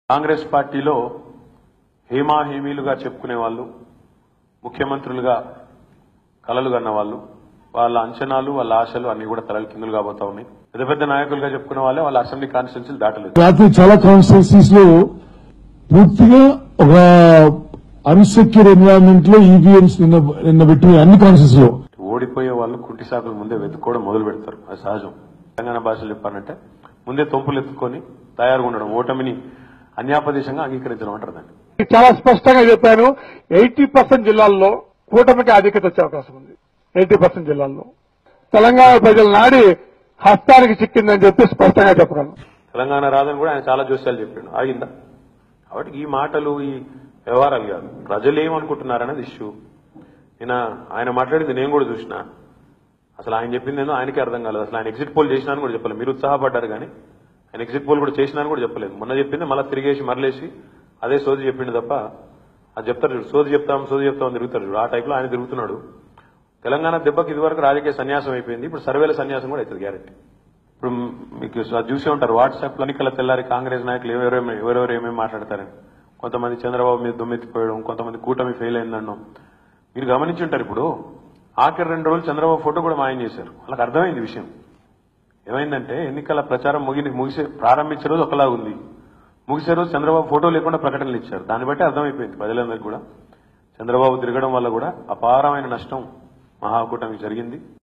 కాంగ్రెస్ పార్టీలో హేమా హేమీలుగా చెప్పుకునే వాళ్ళు ముఖ్యమంత్రులుగా కలలు కన్న వాళ్ళు వాళ్ళ అంచనాలు వాళ్ళ ఆశలు అన్ని కూడా తలలు కిందులు కాబోతా ఉన్నాయి పెద్ద పెద్ద నాయకులుగా చెప్పుకునే వాళ్ళే వాళ్ళ అసెంబ్లీ కాన్స్టిట్యూన్సీలు దాటలేదు రాత్రి చాలా కాన్స్టిట్యూన్సీస్ లో పూర్తిగా ఒక అన్సెక్యూర్ ఎన్వైరన్మెంట్ లో ఈవీఎంస్ నిన్న నిన్న పెట్టిన అన్ని కాన్స్టిట్యూన్స్ లో ఓడిపోయే వాళ్ళు కుంటి సాకులు ముందే వెతుక్కోవడం మొదలు పెడతారు అది సహజం తెలంగాణ భాషలో చెప్పాలంటే ముందే తొంపులు ఎత్తుకొని తయారుగా ఉండడం ఓటమిని అన్యాపదేశంగా అంగీకరించడం అంటారు దాన్ని చాలా స్పష్టంగా చెప్పాను ఎయిటీ పర్సెంట్ జిల్లాల్లో కూటమికి ఆధిక్యత వచ్చే అవకాశం ఉంది ఎయిటీ పర్సెంట్ జిల్లాల్లో తెలంగాణ ప్రజల నాడి హస్తానికి చిక్కిందని చెప్పి స్పష్టంగా చెప్పగలను తెలంగాణ రాదని కూడా ఆయన చాలా జోస్యాలు చెప్పాడు ఆగిందా కాబట్టి ఈ మాటలు ఈ వ్యవహారాలు కాదు ప్రజలు ఏమనుకుంటున్నారనేది ఇష్యూ నిన్న ఆయన మాట్లాడింది నేను కూడా చూసిన అసలు ఆయన చెప్పింది ఏందో ఆయనకే అర్థం కాలేదు అసలు ఆయన ఎగ్జిట్ పోల్ చేసినా అని కూడా చెప్పలేదు మీరు ఉత్సాహపడ్డారు కానీ ఆయన ఎగ్జిట్ పోల్ కూడా చేసినా అని కూడా చెప్పలేదు మొన్న చెప్పింది మళ్ళీ తిరిగేసి మరలేసి అదే సోది చెప్పిండు తప్ప అది చెప్తారు చూడు సోది చెప్తాం సోది చెప్తాం తిరుగుతారు చూడు ఆ టైప్లో ఆయన తిరుగుతున్నాడు తెలంగాణ దెబ్బకి ఇదివరకు రాజకీయ సన్యాసం అయిపోయింది ఇప్పుడు సర్వేల సన్యాసం కూడా అవుతుంది గ్యారెంటీ ఇప్పుడు మీకు అది చూసే ఉంటారు వాట్సాప్ లో ఎన్నికల తెల్లారి కాంగ్రెస్ నాయకులు ఎవరెవరు ఎవరెవరు ఏమేమి మాట్లాడతారని కొంతమంది చంద్రబాబు మీద దుమ్మెత్తిపోయడం కొంతమంది కూటమి ఫెయిల్ అయిందన్నాం మీరు గమనించి ఉంటారు ఇప్పుడు ఆఖరి రెండు రోజులు చంద్రబాబు ఫోటో కూడా మాయం చేశారు వాళ్ళకి అర్థమైంది విషయం ఏమైందంటే ఎన్నికల ప్రచారం ముగి ముగిసే ప్రారంభించే రోజు ఒకలా ఉంది ముగిసే రోజు చంద్రబాబు ఫోటో లేకుండా ప్రకటనలు ఇచ్చారు దాన్ని బట్టి అర్థమైపోయింది ప్రజలందరికీ కూడా చంద్రబాబు తిరగడం వల్ల కూడా అపారమైన నష్టం మహాకూటమికి జరిగింది